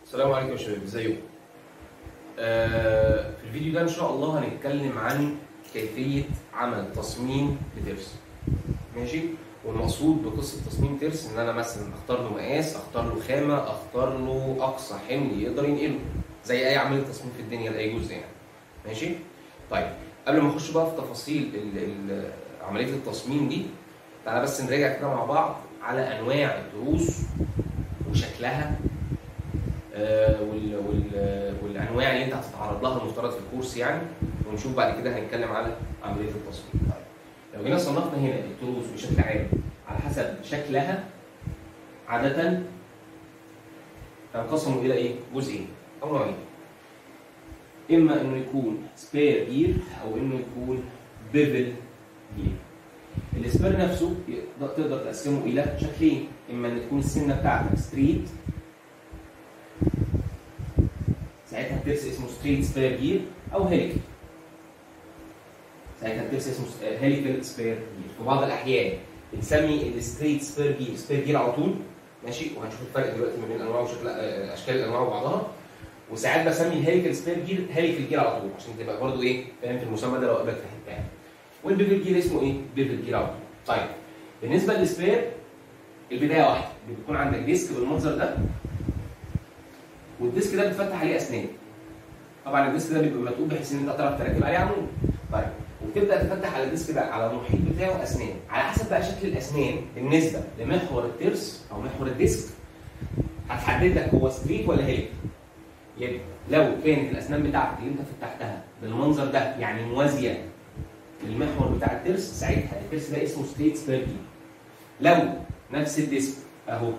السلام عليكم يا شباب ازيكم آه في الفيديو ده ان شاء الله هنتكلم عن كيفيه عمل تصميم لترس ماشي والمقصود بقصه تصميم ترس ان انا مثلا اختار له مقاس اختار له خامه اختار له اقصى حمل يقدر ينقله زي اي عمليه تصميم في الدنيا لاي جزء يعني ماشي طيب قبل ما نخش بقى في تفاصيل ال- ال- عمليه التصميم دي تعالى بس نراجع كده مع بعض على انواع التروس وشكلها آه، وال وال والانواع اللي انت هتتعرض لها المفترض في الكورس يعني ونشوف بعد كده هنتكلم على عمليه التصميم. طيب لو جينا صنفنا هنا التروس بشكل عام على حسب شكلها عاده تنقسم الى ايه؟ جزئين او نوعين. اما انه يكون سبير جير او انه يكون بيفل جير. السبير نفسه يقدر- تقدر تقسمه الى شكلين اما ان تكون السنه بتاعتك ستريت ساعتها الترس اسمه ستريت سبير جير او هيليكال ساعتها الترس اسمه هيليكال سبير جير في بعض الاحيان بنسمي الستريت سبير جير سبير جير على طول ماشي وهنشوف الفرق دلوقتي ما بين انواع وشكل آه، اشكال الانواع وبعضها وساعات بسمي الهيليكال سبير جير هيليكال جير على طول عشان تبقى برضو ايه فاهم في المسمى ده لو قابلك في حته يعني والبيفل جير اسمه ايه؟ بيفل جير على طول طيب بالنسبه للسبير البدايه واحده بيكون عندك ديسك بالمنظر ده والديسك ده بتفتح عليه اسنان طبعا الديسك ده بيبقى متقوم بحيث ان انت تعرف تركب عليه عمود طيب وبتبدا تفتح على الديسك ده على المحيط بتاعه اسنان على حسب بقى شكل الاسنان بالنسبه لمحور الترس او محور الديسك هتحدد لك هو ستريت ولا هيليك يبقى لو كانت الاسنان بتاعتك اللي انت فتحتها بالمنظر ده يعني موازيه للمحور بتاع الترس ساعتها الترس ده اسمه ستريت سبيرجي لو نفس الديسك اهو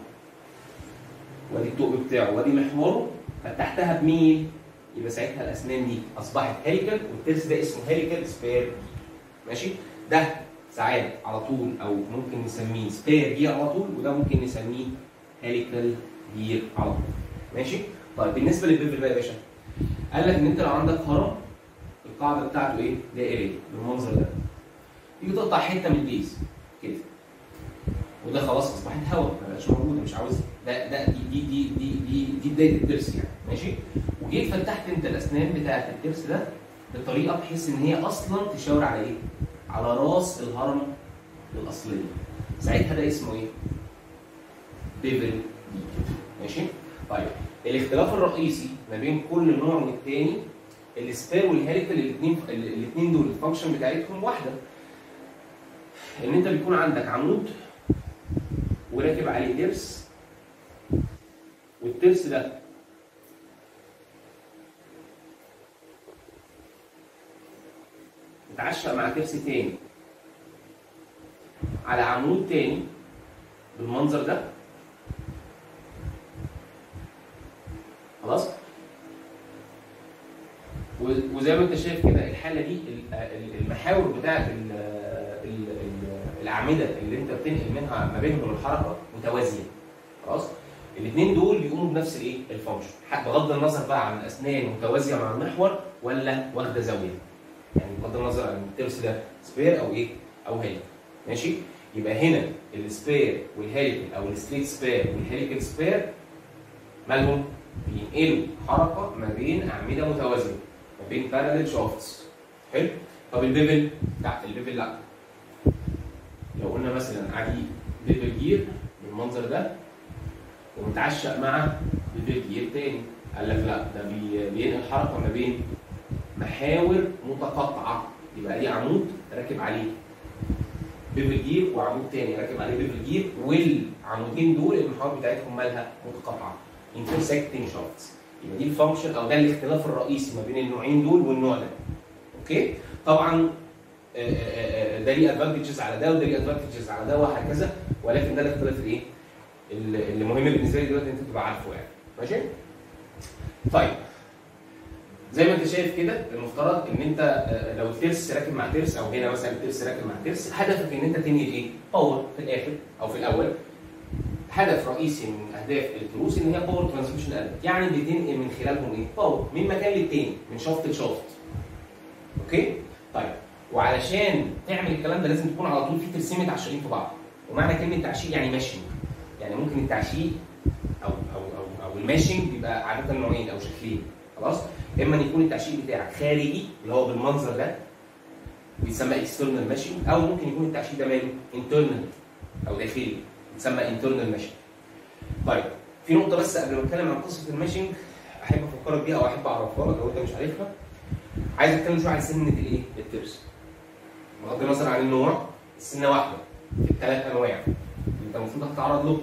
وادي الطوق بتاعه وادي محوره فتحتها بميل يبقى ساعتها الاسنان دي اصبحت هيليكال والترس ده اسمه هيليكال سبير ماشي ده ساعات على طول او ممكن نسميه سبير جير على طول وده ممكن نسميه هيليكال جير على طول ماشي طيب بالنسبه للبيفل بقى يا باشا قال لك ان انت لو عندك هرم القاعده بتاعته ايه دائريه بالمنظر ده تيجي تقطع حته من البيز كده وده خلاص اصبحت هواء ما بقاش موجوده مش عاوز ده ده دي دي دي دي دي, دي بدايه الترس يعني ماشي وجيت فتحت انت الاسنان بتاعت الترس ده بطريقه بحيث ان هي اصلا تشاور على ايه؟ على راس الهرم الاصليه ساعتها ده اسمه ايه؟ بيفل دي ماشي؟ طيب الاختلاف الرئيسي ما بين كل نوع والتاني السبير والهيليكال الاثنين الاثنين دول الفانكشن بتاعتهم واحده ان انت بيكون عندك عمود وراكب عليه ترس والترس ده متعشق مع ترس تاني على عمود تاني بالمنظر ده خلاص و- وزي ما انت شايف كده الحاله دي ال- ال- المحاور بتاعت ال- ال- ال- الاعمده اللي انت بتنقل منها ما بينهم الحركه متوازيه خلاص الاثنين دول بيقوموا بنفس الايه الفانكشن حتى بغض النظر بقى عن الاسنان متوازيه مع المحور ولا واخده زاويه يعني بغض النظر عن الترس ده سبير او ايه او هيليك ماشي يبقى هنا السبير والهيليكال او الستريت سبير والهيليكال سبير مالهم بينقلوا حركه ما بين اعمده متوازيه ما بين باراليل شافتس حلو طب البيفل لا البيفل لا لو قلنا مثلا عادي بيفل جير بالمنظر ده ومتعشق مع بيفل جير تاني قال لك لا ده بي- بينقل حركه ما بين محاور متقاطعه يبقى دي عمود راكب عليه بيفل جير وعمود تاني راكب عليه بيفل جير والعمودين دول المحاور بتاعتهم مالها متقاطعه intersecting shafts يبقى دي الفانكشن او ده الاختلاف الرئيسي ما بين النوعين دول والنوع ده اوكي طبعا آه، آه، آه، ده ليه ادفانتجز على ده وده ليه ادفانتجز على ده وهكذا ولكن ده الاختلاف الايه اللي اللي مهم بالنسبه لي دلوقتي انت تبقى عارفه يعني ماشي طيب زي ما انت شايف كده المفترض ان انت آه، لو الترس راكب مع ترس او هنا مثلا الترس راكب مع ترس هدفك ان انت تنهي ايه؟ باور في الاخر او في الاول هدف رئيسي من اهداف التروس ان هي باور ترانسميشن اليمنت يعني بتنقل من خلالهم ايه؟ باور من مكان للتاني من شافت لشافت اوكي؟ طيب وعلشان تعمل الكلام ده لازم تكون على طول في ترسيم متعشقين في بعض ومعنى كلمه تعشيق يعني ماشي يعني ممكن التعشيق او او او او الماشنج بيبقى عاده نوعين او شكلين خلاص اما أن يكون التعشيق بتاعك خارجي اللي هو بالمنظر ده بيتسمى اكسترنال ماشنج او ممكن يكون التعشيق ده ماله انترنال او داخلي بيتسمى انترنال ماشنج طيب في نقطه بس قبل ما اتكلم عن قصه الماشنج احب افكرك بيها او احب اعرفها لك لو انت مش عارفها عايز اتكلم شويه عن سنه الايه؟ الترس بغض النظر عن النوع السنه واحده في الثلاث انواع انت المفروض هتتعرض له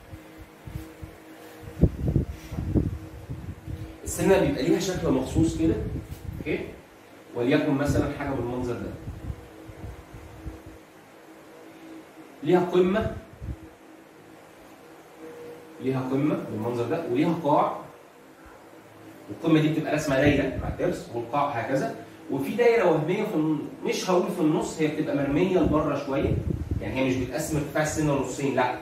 السنه بيبقى ليها شكل مخصوص كده اوكي وليكن مثلا حاجه بالمنظر ده ليها قمه ليها قمه بالمنظر ده وليها قاع القمه دي بتبقى رسمه دايره مع الترس والقاع هكذا وفي دايره وهميه في الن- مش هقول في النص هي بتبقى مرميه لبره شويه يعني هي مش بتقسم ارتفاع السنه نصين لا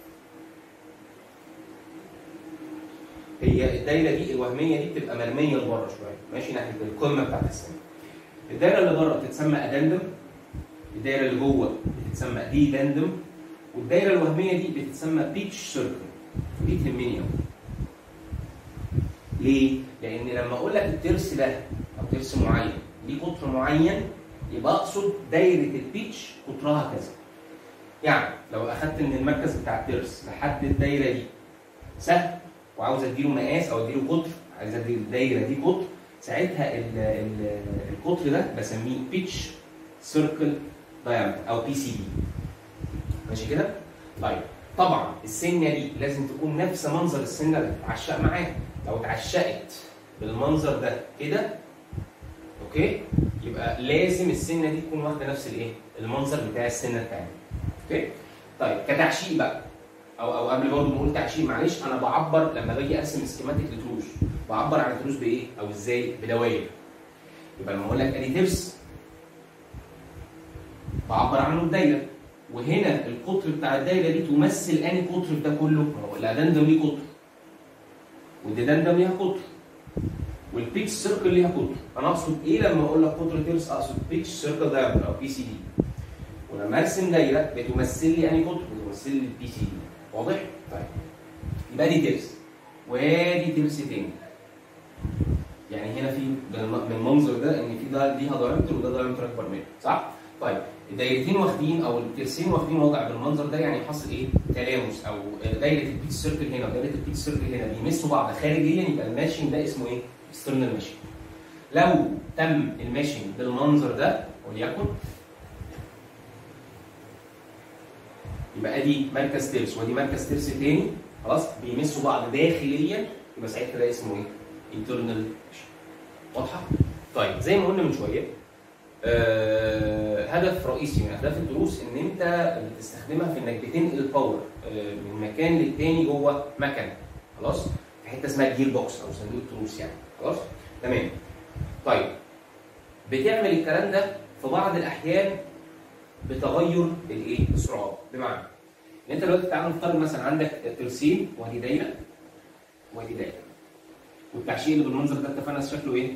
هي الدايره دي الوهميه دي بتبقى مرميه لبره شويه ماشي ناحيه القمه بتاعت السنه الدايره اللي بره بتتسمى ادندم الدايره اللي جوه بتتسمى ديدندم والدايره الوهميه دي بتتسمى بيتش سيركل دي تهمني قوي ليه؟ لان لما اقول لك الترس ده او ترس معين ليه قطر معين يبقى اقصد دايره البيتش قطرها كذا يعني لو اخدت من المركز بتاع الترس لحد الدايره دي سهم وعاوز اديله مقاس او اديله قطر عايز ادي الدايره دي قطر ساعتها ال ال القطر ده بسميه بيتش سيركل diameter او بي سي دي ماشي كده؟ طيب طبعا السنه دي لازم تكون نفس منظر السنه اللي بتتعشق معاها لو اتعشقت بالمنظر ده كده اوكي يبقى لازم السنه دي تكون واخده نفس الايه؟ المنظر بتاع السنه الثانيه اوكي؟ طيب كتعشيق بقى او او قبل برضه نقول تعشيق معلش انا بعبر لما باجي ارسم سكيماتيك لتروس بعبر عن التروس بايه؟ او ازاي؟ بدوائر يبقى لما اقول لك ادي ترس بعبر عنه بدايره وهنا القطر بتاع الدايره دي تمثل انهي قطر في ده كله؟ ما هو الادندم ليه قطر والديدندم ليها قطر والبيتش سيركل ليها قطر انا اقصد ايه لما اقول لك قطر ترس اقصد بيتش سيركل دايمتر او بي سي دي ولما ارسم دايره بتمثل لي انهي قطر بتمثل لي البي سي دي واضح طيب يبقى دي ترس وادي ترس تاني يعني هنا في بالم- بالمنظر ده ان في ده ليها دايمتر وده دايمتر اكبر منه صح طيب الدايرتين واخدين او الترسين واخدين وضع بالمنظر ده يعني حصل ايه؟ تلامس او دايره البيتش سيركل هنا ودايره البيتش سيركل هنا بيمسوا بعض خارجيا يبقى الماشين ده اسمه ايه؟ اكسترنال ماشين. لو تم الماشين بالمنظر ده وليكن يبقى ادي مركز ترس ودي مركز ترس تاني خلاص بيمسوا بعض داخليا يبقى ساعتها ده اسمه ايه؟ انترنال ماشين. واضحه؟ طيب زي ما قلنا من شويه آه، هدف رئيسي من اهداف الدروس ان انت بتستخدمها في انك بتنقل الباور آه، من مكان للتاني جوه مكنه خلاص في حته اسمها جير بوكس او صندوق تروس يعني خلاص تمام طيب بتعمل الكلام ده في بعض الاحيان بتغير الايه السرعات بمعنى ان انت دلوقتي تعالى نفترض مثلا عندك ترسين وادي دايره وادي دايره والتعشيق اللي بالمنظر ده اتفقنا شكله ايه؟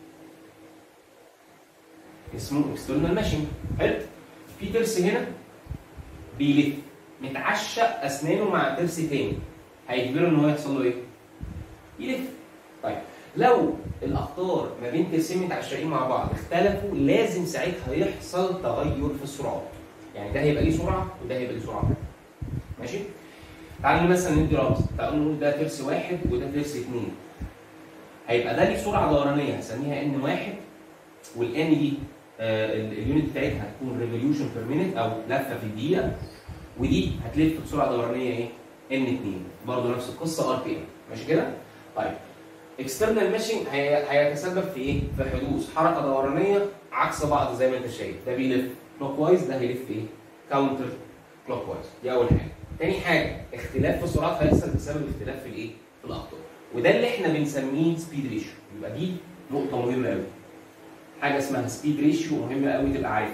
اسمه اكسترنال ماشين حلو في ترس هنا بيلف متعشق اسنانه مع ترس تاني هيجبره ان هو يحصل له ايه؟ يلف طيب لو الاقطار ما بين ترسين متعشقين مع بعض اختلفوا لازم ساعتها يحصل تغير في السرعات يعني ده هيبقى ليه سرعه وده هيبقى ليه سرعه ماشي؟ تعالوا مثلا ندي رمز تعالوا نقول ده ترس واحد وده ترس اثنين هيبقى ده ليه سرعه دورانيه هسميها ان واحد والان دي آه، ال- اليونت بتاعتها هتكون ريفوليوشن بير مينيت او لفه في الدقيقه ودي هتلف بسرعه دورانيه ايه؟ ان 2 برضه نفس القصه ار بي ام ماشي كده؟ طيب اكسترنال ماشين هيتسبب في ايه؟ في حدوث حركه دورانيه عكس بعض زي ما انت شايف ده بيلف كلوك وايز ده هيلف ايه؟ كاونتر كلوك وايز دي اول حاجه تاني حاجه اختلاف في السرعات هيحصل بسبب اختلاف في الايه؟ في الاقطار وده اللي احنا بنسميه سبيد ريشيو يبقى دي نقطه مهمه قوي حاجه اسمها سبيد ريشيو مهمه قوي تبقى عارفها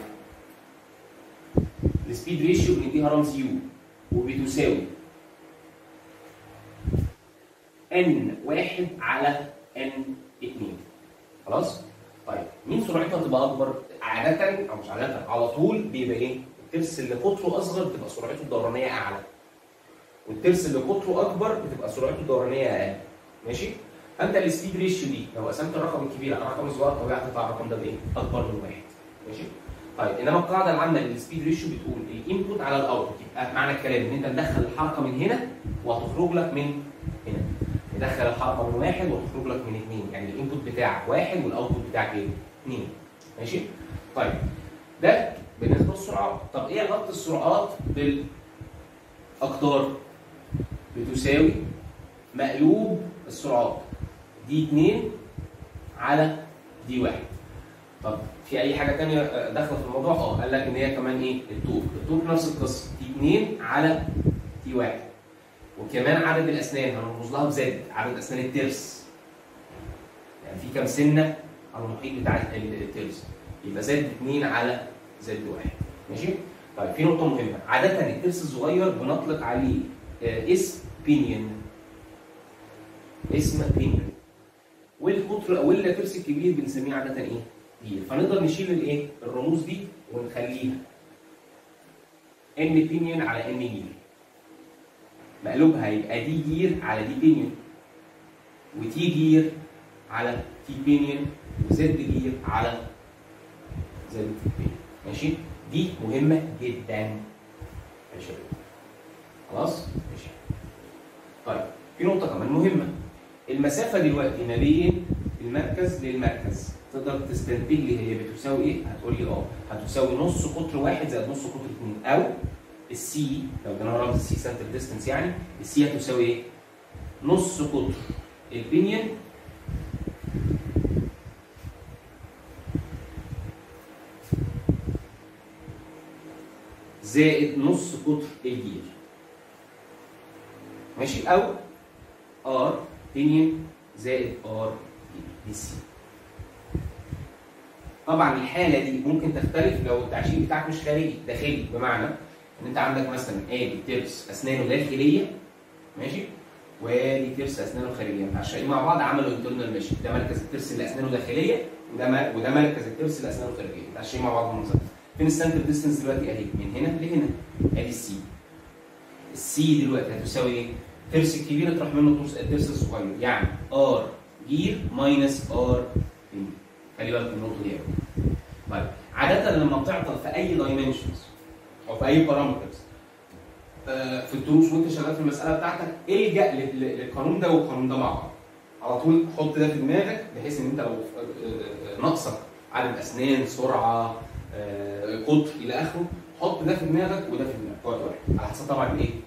السبيد ريشيو بنديها رمز يو وبتساوي ان واحد على ان اتنين خلاص؟ طيب مين سرعتها تبقى اكبر؟ عادة او مش عادة على طول بيبقى ايه؟ الترس اللي قطره اصغر بتبقى سرعته الدورانيه اعلى والترس اللي قطره اكبر بتبقى سرعته الدورانيه اقل ماشي فانت السبيد ريشيو دي لو قسمت الرقم الكبير على الرقم الصغير طبيعي هتطلع الرقم ده بايه؟ اكبر من واحد ماشي طيب انما القاعده العامه للسبيد ريشيو بتقول الانبوت على الاوتبوت يبقى معنى الكلام ان انت مدخل الحركه من هنا وهتخرج لك من هنا مدخل الحركه من واحد وهتخرج لك من اثنين يعني الانبوت بتاعك واحد والاوتبوت بتاعك ايه؟ اثنين ماشي؟ طيب ده بالنسبه للسرعات طب ايه علاقه السرعات بالاقدار؟ بتساوي مقلوب السرعات دي 2 على دي 1 طب في اي حاجه ثانيه داخله في الموضوع اه قال لك ان هي كمان ايه الطول الطول نفس القصه دي 2 على دي 1 وكمان عدد الاسنان هنرمز لها بزد عدد اسنان الترس يعني في كام سنه على المحيط بتاع الترس يبقى زد 2 على زد 1 ماشي طيب في نقطه مهمه عاده الترس الصغير بنطلق عليه آه، اسم بينيون اسم بينيون والقطر او الترس الكبير بنسميه عاده ايه؟ جير فنقدر نشيل الايه؟ الرموز دي ونخليها ان بينيون على ان جير مقلوبها يبقى دي جير على دي بينيون وتي جير على تي بينيون وزد جير على زد بينيون ماشي؟ دي مهمه جدا ماشي خلاص؟ ماشي طيب في نقطة كمان مهمة المسافة دلوقتي ما بين المركز للمركز تقدر تستنتج لي هي بتساوي ايه؟ هتقول لي اه هتساوي نص قطر واحد زائد نص قطر اثنين او السي لو ادينا رمز السي سنتر ديستنس يعني السي هتساوي ايه؟ نص قطر البنيون زائد نص قطر الجير ماشي او ار بنيون زائد ار دي سي طبعا الحاله دي ممكن تختلف لو التعشير بتاعك مش خارجي داخلي بمعنى ان انت عندك مثلا ادي ترس اسنانه داخليه ماشي وادي ترس اسنانه خارجيه متعشقين مع بعض عملوا انترنال ماشي ده مركز الترس اللي اسنانه داخليه وده م- وده مركز الترس اللي اسنانه خارجيه متعشقين مع بعض بالمنظر فين السنتر ديستنس دلوقتي اهي من هنا لهنا ادي السي السي دلوقتي هتساوي ايه؟ ترس الكبير تروح منه الترس الترس الصغير يعني ار جير ماينس ار بي خلي بالك من النقطه دي قوي طيب عاده لما بتعطل في اي دايمنشنز او في اي بارامترز في الدروس وانت شغال في المساله بتاعتك الجا لل- لل- للقانون ده والقانون ده مع بعض على طول حط ده في دماغك بحيث ان انت لو آه، آه، ناقصك عدد اسنان سرعه آه، قطر الى اخره حط ده في دماغك وده في دماغك في وقت واحد على حسب طبعا الايه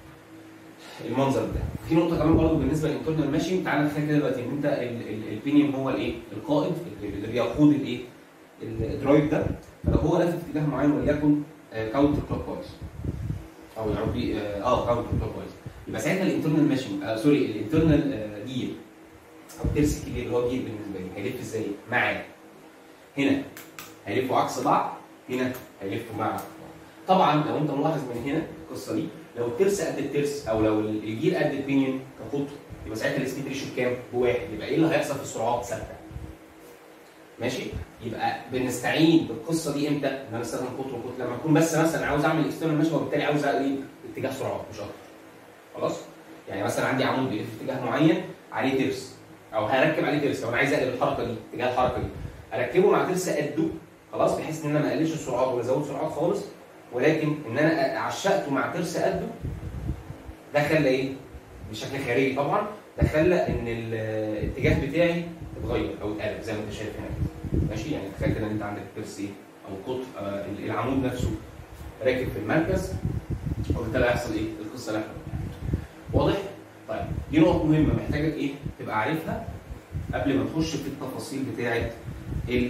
المنظر ده في نقطه كمان برضه بالنسبه للانترنال ماشي تعالى نتخيل كده دلوقتي ان انت ال- ال- البينيوم هو الايه القائد اللي بيقود الايه الدرايف ده فلو هو لف في اتجاه معين وليكن كاونتر كلوك وايز او يعني بي- اه آه، كاونتر كلوك وايز يبقى ساعتها الانترنال ماشي آه سوري الانترنال جير او الترس الكبير اللي هو جير بالنسبه لي هيلف ازاي؟ معاه هنا هيلفوا عكس بعض هنا هيلفوا مع بعض طبعا لو انت ملاحظ من هنا القصه دي لو الترس قد الترس او لو الجير قد البينيون كقطر يبقى ساعتها السبيد ريشيو بكام؟ بواحد يبقى ايه اللي هيحصل في السرعات ثابته ماشي يبقى بنستعين بالقصه دي امتى؟ ان انا استخدم قطر وقطر لما اكون بس مثلا عاوز اعمل اكسترنال ماشي وبالتالي عاوز ايه اتجاه سرعات مش اكتر خلاص؟ يعني مثلا عندي عمود بيلف في اتجاه معين عليه ترس او هركب عليه ترس لو انا عايز اقلب الحركه دي اتجاه الحركه دي اركبه مع ترس قده خلاص بحيث ان انا ما اقللش السرعات ولا ازود سرعات خالص ولكن ان انا عشقته مع ترس قده ده خلى ايه؟ بشكل خارجي طبعا ده خلى ان الاتجاه بتاعي اتغير او اتقلب زي ما انت شايف هنا كده. ماشي يعني تخيل كده ان انت عندك ترس ايه او قطر آه العمود نفسه راكب في المركز وبالتالي هيحصل ايه؟ القصه اللي احنا قلناها. واضح؟ طيب دي نقطه مهمه محتاجه ايه؟ تبقى عارفها قبل ما تخش في التفاصيل بتاعه ال-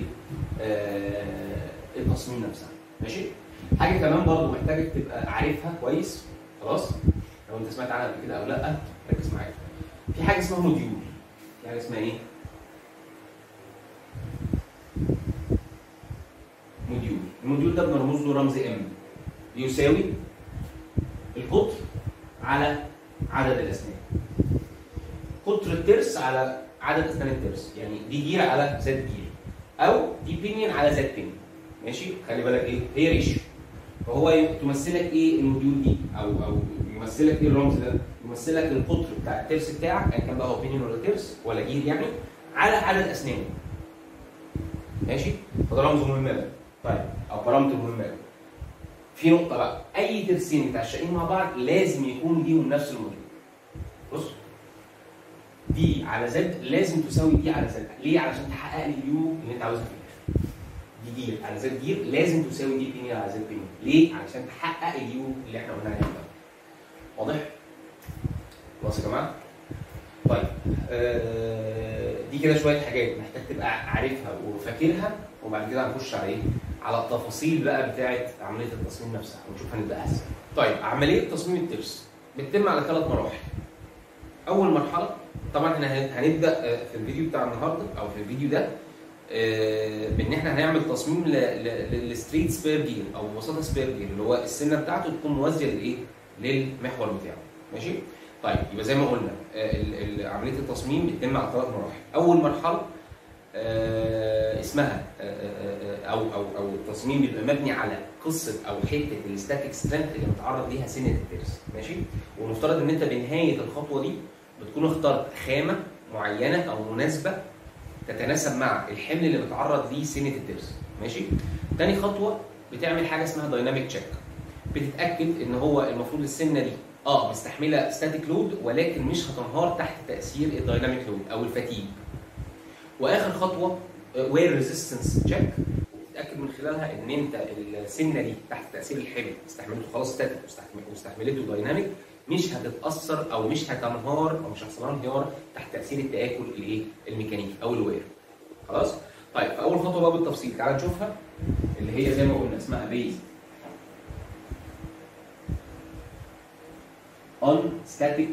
آه، التصميم نفسها ماشي؟ حاجه كمان برضو محتاجك تبقى عارفها كويس خلاص؟ لو انت سمعت عنها قبل كده او لا ركز معايا. في حاجه اسمها موديول. في حاجه اسمها ايه؟ موديول. الموديول ده بنرمز له رمز ام يساوي القطر على عدد الاسنان. قطر الترس على عدد اسنان الترس، يعني دي جير على زد جير. او دي بينيون على زد بينيون. ماشي؟ خلي بالك ايه؟ هي ريشيو. فهو تمثلك ايه الموديول دي او او يمثلك ايه الرمز ده؟ يمثل لك القطر بتاع الترس بتاعك ان كان بقى هو بينيون ولا ترس ولا جير يعني على عدد اسنانه ماشي فده رمز مهم قوي طيب او بارامتر مهم قوي في نقطه بقى اي ترسين متعشقين مع بعض لازم يكون ليهم نفس الموديل بص دي على زد لازم تساوي دي على زد ليه علشان تحقق لي اليو اللي انت عاوزها في الاخر دي جير على زد جير لازم تساوي دي بينير على زد بينير ليه علشان تحقق اليو اللي احنا قلنا عليه ده واضح خلاص يا جماعه طيب آه دي كده شويه حاجات محتاج تبقى عارفها وفاكرها وبعد كده هنخش على ايه على التفاصيل بقى بتاعه عمليه التصميم نفسها ونشوف هنبداها ازاي طيب عمليه تصميم الترس بتتم على ثلاث مراحل اول مرحله طبعا احنا هن- هنبدا آه، في الفيديو بتاع النهارده او في الفيديو ده آه، بان احنا هنعمل تصميم ل- ل- للستريت سبير جير او ببساطه سبير جير اللي هو السنه بتاعته تكون موازيه لايه؟ للمحور بتاعه ماشي؟ طيب يبقى زي ما قلنا آه، ال- ال- عمليه التصميم بتتم على ثلاث مراحل اول مرحله آه، اسمها آه، آه، آه، او او او التصميم بيبقى مبني على قصه او حته الستاتيك سترينث اللي متعرض ليها سنه الترس ماشي والمفترض ان انت بنهايه الخطوه دي بتكون اخترت خامه معينه او مناسبه تتناسب مع الحمل اللي متعرض ليه سنه الترس ماشي تاني خطوه بتعمل حاجه اسمها دايناميك تشيك بتتاكد ان هو المفروض السنه دي اه مستحمله ستاتيك لود ولكن مش هتنهار تحت تاثير الدايناميك لود او الفتيج واخر خطوه وير ريزيستنس تشيك وبتتاكد من خلالها ان انت السنه دي تحت تاثير الحمل استحملته خلاص ستاتيك واستحملته دايناميك مش هتتاثر او مش هتنهار او مش هيحصل لها انهيار تحت تاثير التاكل الايه الميكانيكي او الوير خلاص طيب اول خطوه بقى بالتفصيل تعال نشوفها اللي هي زي ما قلنا اسمها بيز on static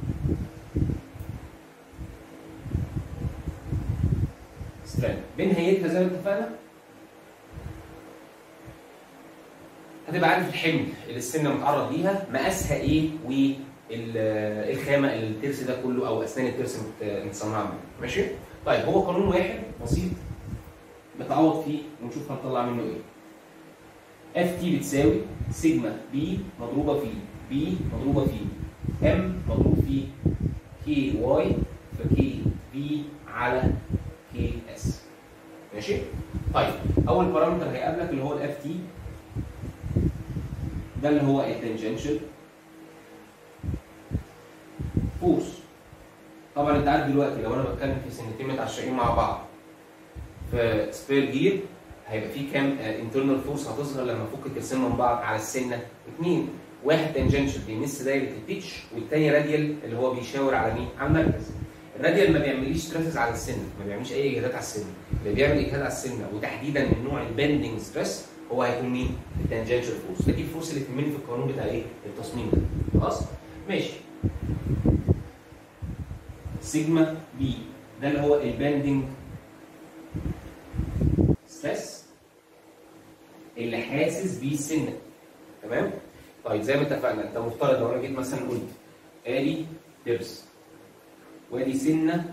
strength بنهايتها زي ما اتفقنا هتبقى عارف الحمل اللي السن متعرض ليها مقاسها ايه والخامه اللي الترس ده كله او اسنان الترس مت- متصنعه منها ماشي طيب هو قانون واحد بسيط نتعوض فيه ونشوف هنطلع منه ايه اف تي بتساوي سيجما بي مضروبه في بي مضروبه في ام مضروب في كي واي في كي بي على كي اس ماشي طيب اول بارامتر هيقابلك اللي هو الاف تي ده اللي هو التنجنشال فورس طبعا انت عارف دلوقتي لو انا بتكلم في سنتين متعشقين مع بعض في سبير جير هيبقى في كام انترنال فورس هتظهر لما افك الترسين من بعض على السنه اثنين واحد تنجنشال بيمس دايره البيتش والتاني راديال اللي هو بيشاور على مين؟ على المركز. الراديال ما بيعمليش ستريسز على السن ما بيعملش اي اجهادات على السن اللي بيعمل اجهاد على السن وتحديدا من نوع البندنج ستريس هو هيكون مين؟ التنجنشال فورس فدي الفورس اللي تهمني في القانون بتاع ايه؟ التصميم ده خلاص؟ ماشي سيجما بي ده اللي هو البندنج ستريس اللي حاسس بيه السنه تمام؟ طيب زي ما اتفقنا انت مفترض لو انا جيت مثلا قلت ادي ترس وادي سنه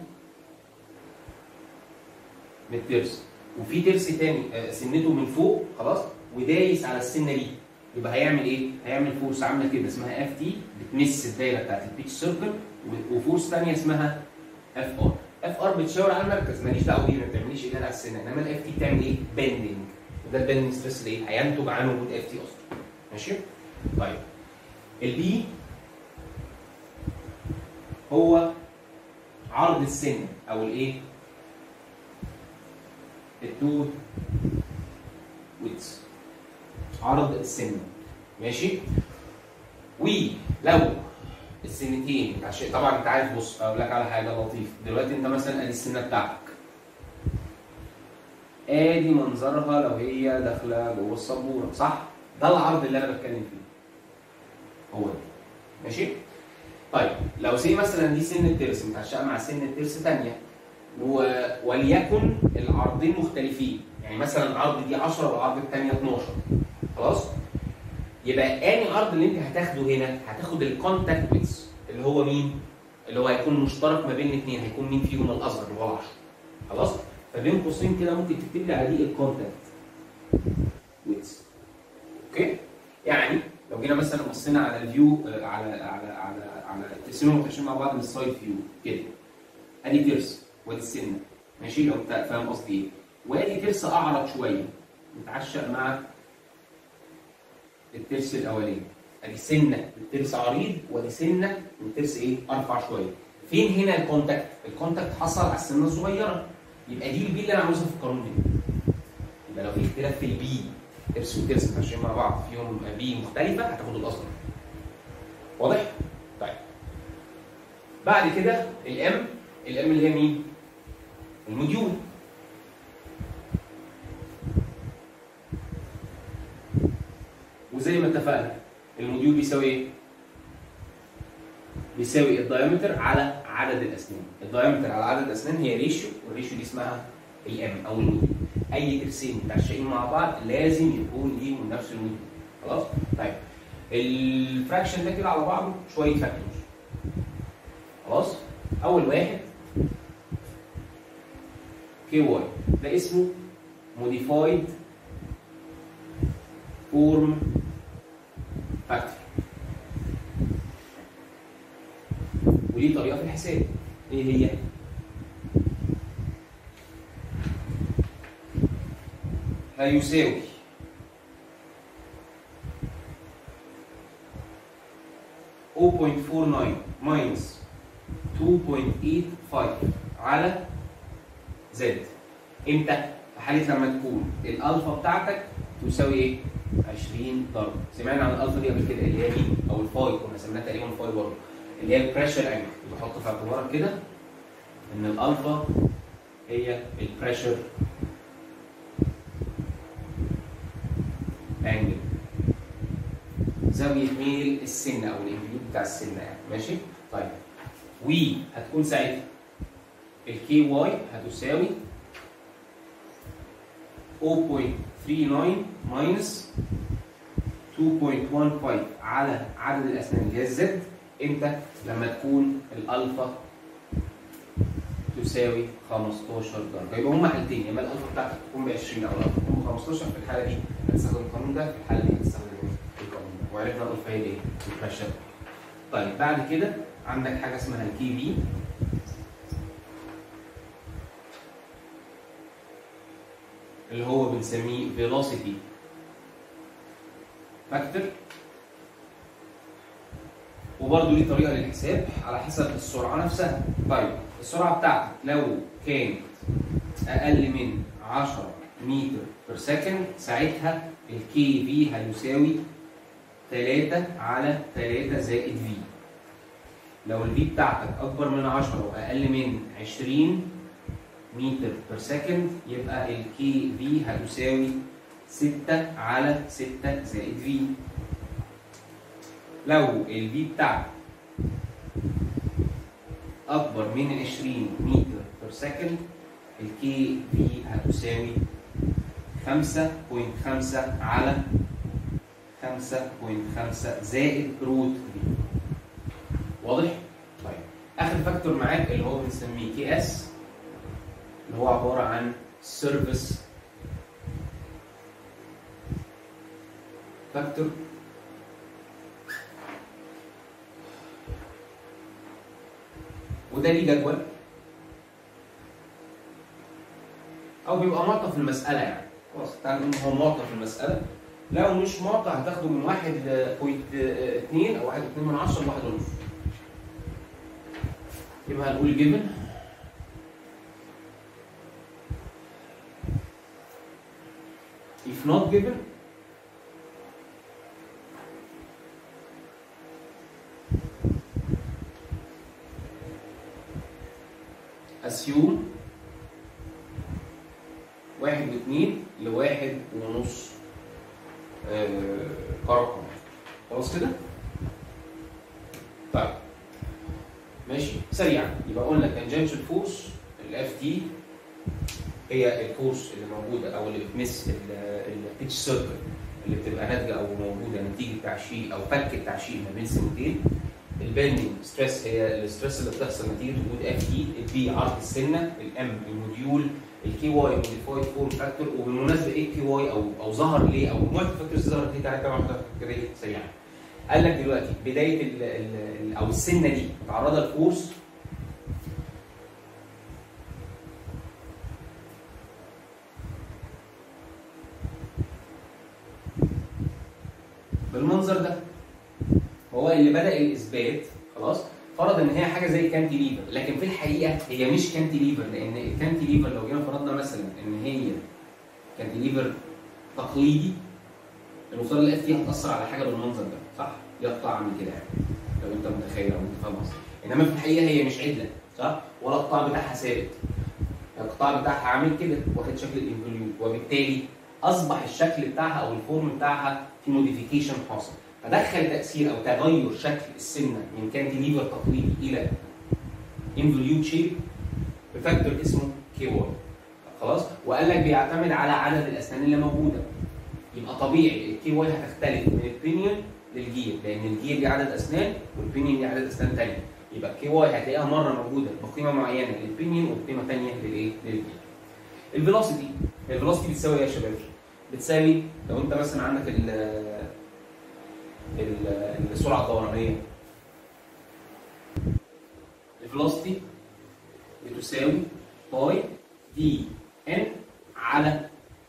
من الترس وفي ترس تاني آه، سنته من فوق خلاص ودايس على السنه دي يبقى هيعمل ايه؟ هيعمل فورس عامله كده اسمها اف تي بتمس الدايره بتاعت البيتش سيركل وفورس ثانيه اسمها اف ار اف ار بتشاور على المركز ماليش دعوه بيه ما بتعمليش اجهاد على السنه انما الاف تي بتعمل ايه؟ بندنج وده البندنج ستريس اللي ايه؟ هينتج عنه وجود اف تي اصلا ماشي؟ طيب البي هو عرض السن او الايه؟ التو ويتس عرض السن ماشي؟ ولو السنتين عشان طبعا انت عارف بص اقول لك على حاجه لطيفه دلوقتي انت مثلا ادي السنه بتاعتك ادي منظرها لو هي داخله جوه السبوره صح؟ ده العرض اللي انا بتكلم فيه هو ده ماشي؟ طيب لو سي مثلا دي سن الترس متعشقه مع سن الترس ثانيه و... وليكن العرضين مختلفين يعني مثلا العرض دي 10 والعرض الثانيه 12 خلاص؟ يبقى اني عرض اللي انت هتاخده هنا هتاخد الكونتاكت ويتس اللي هو مين؟ اللي هو هيكون مشترك ما بين الاثنين هيكون مين فيهم الاصغر اللي هو 10 خلاص؟ فبين قوسين كده ممكن تكتب لي على دي الكونتاكت ويتس اوكي؟ يعني لو جينا مثلا بصينا على الفيو آه، على على على على الترسين متماشيين مع بعض من السايد فيو كده ادي ترس وادي السنه ماشي لو انت فاهم قصدي ايه وادي ترس اعرض شويه متعشق مع الترس الاولاني ادي سنه الترس عريض وادي سنه الترس ايه ارفع شويه فين هنا الكونتاكت الكونتاكت حصل على السنه الصغيره يبقى دي البي اللي انا عاوزها في القانون ده يبقى لو في اختلاف في البي ترس وترس ماشيين مع بعض فيهم بي مختلفه هتاخد الاصغر واضح طيب بعد كده الام الام اللي هي مين الموديول وزي ما اتفقنا الموديول بيساوي ايه؟ بيساوي الدايمتر على عدد الاسنان، الدايمتر على عدد الاسنان هي ريشيو والريشيو دي اسمها الام او الموديول. اي ترسين متعشقين مع بعض لازم يكون ليهم نفس الموديول. خلاص؟ طيب الفراكشن ده كده على بعضه شويه فاكتورز. خلاص؟ اول واحد كي واي ده اسمه موديفايد فورم فاكتور وليه طريقه في الحساب ايه هي هيساوي او بوينت فور ناين ماينس 2.85 على زد امتى؟ في حاله لما تكون الالفا بتاعتك تساوي ايه؟ 20 ضرب سمعنا عن الالفا دي قبل كده اللي هي مين؟ او الفاي كنا سميناها تقريبا الفاي برضه اللي هي البريشر انجل بحط في اعتبارك كده ان الالفا هي البريشر انجل زاويه ميل السنه او الانفلود بتاع السنه يعني ماشي؟ طيب و هتكون ساعتها الكي واي هتساوي 0.39 ماينس 2.15 على عدد الاسنان اللي هي الزد امتى؟ لما تكون الالفا تساوي 15 درجه يبقى هما حالتين يا اما الالفا بتاعتك تكون ب 20 او الالفا تكون ب 15 في الحاله دي هتستخدم القانون ده في الحاله دي هتستخدم القانون ده وعرفنا الالفا هي ايه؟ البريشر طيب بعد كده عندك حاجه اسمها الكي في اللي هو بنسميه velocity factor وبرده ليه طريقه للحساب على حسب السرعه نفسها طيب السرعه بتاعتك لو كانت اقل من 10 متر بير سكند ساعتها الكي في هيساوي 3 على 3 زائد في لو الفي بتاعتك اكبر من 10 واقل من 20 متر بير سكند يبقى الكي في هتساوي 6 على 6 زائد في لو الفي بتاعتك اكبر من 20 متر بير سكند الكي في هتساوي 5.5 على 5.5 زائد روت في واضح؟ طيب اخر فاكتور معاك اللي هو بنسميه كي اس اللي هو عباره عن سيرفيس فاكتور وده ليه جدول او بيبقى معطى في المساله يعني خلاص تعال نقول هو معطى في المساله لو مش معطى هتاخده من 1.2 او 1.2 من 10 ل 1 ونص يبقى هنقول جيفن if not given assume واحد واثنين لواحد ونص آه، كرقم خلاص كده؟ طيب ماشي سريعا يبقى قلنا تانجنشال فورس الاف تي هي الفورس اللي موجوده او اللي بتمس البيتش سيركل اللي بتبقى ناتجه او موجوده نتيجه تعشيق او فك التعشيق ما بين سنتين البندنج ستريس هي الستريس اللي بتحصل نتيجه وجود اف تي البي عرض السنه الام الموديول الكي واي موديفايد فورم فاكتور وبالمناسبه ايه الكي واي او او ظهر ليه او مجموعه الفاكتورز ظهرت ليه تعالى كده واحده كده إيه سريعا قال لك دلوقتي بدايه ال ال او السنه دي متعرضه لفورس بالمنظر ده هو اللي بدا الاثبات خلاص فرض ان هي حاجه زي كانتيليفر لكن في الحقيقه هي مش كانتيليفر لان الكانتيليفر لو جينا فرضنا مثلا ان هي كانتيليفر تقليدي المفترض الاف تي هتاثر على حاجه بالمنظر ده صح؟ يقطع عامل كده يعني لو انت متخيل او انت فاهم قصدي انما في الحقيقه هي مش عدله صح؟ ولا القطاع بتاعها ثابت القطاع بتاعها عامل كده واخد شكل الانفوليوت وبالتالي اصبح الشكل بتاعها او الفورم بتاعها في موديفيكيشن حاصل فدخل تاثير او تغير شكل السنه من كانتيليفر تقليدي الى انفوليوت شيب بفاكتور اسمه كي واي خلاص وقال لك بيعتمد على عدد الاسنان اللي موجوده يبقى طبيعي الكي واي هتختلف من البينيون للجير لان الجير ليه عدد اسنان والبينيون ليه عدد اسنان ثانيه يبقى الكي واي هتلاقيها مره موجوده بقيمه معينه للبينيون وبقيمه ثانيه للايه؟ للجير. الفيلوسيتي الفيلوسيتي بتساوي ايه يا شباب؟ بتساوي لو انت مثلا عندك ال ال- السرعه الدورانيه الفيلوسيتي بتساوي باي في ان على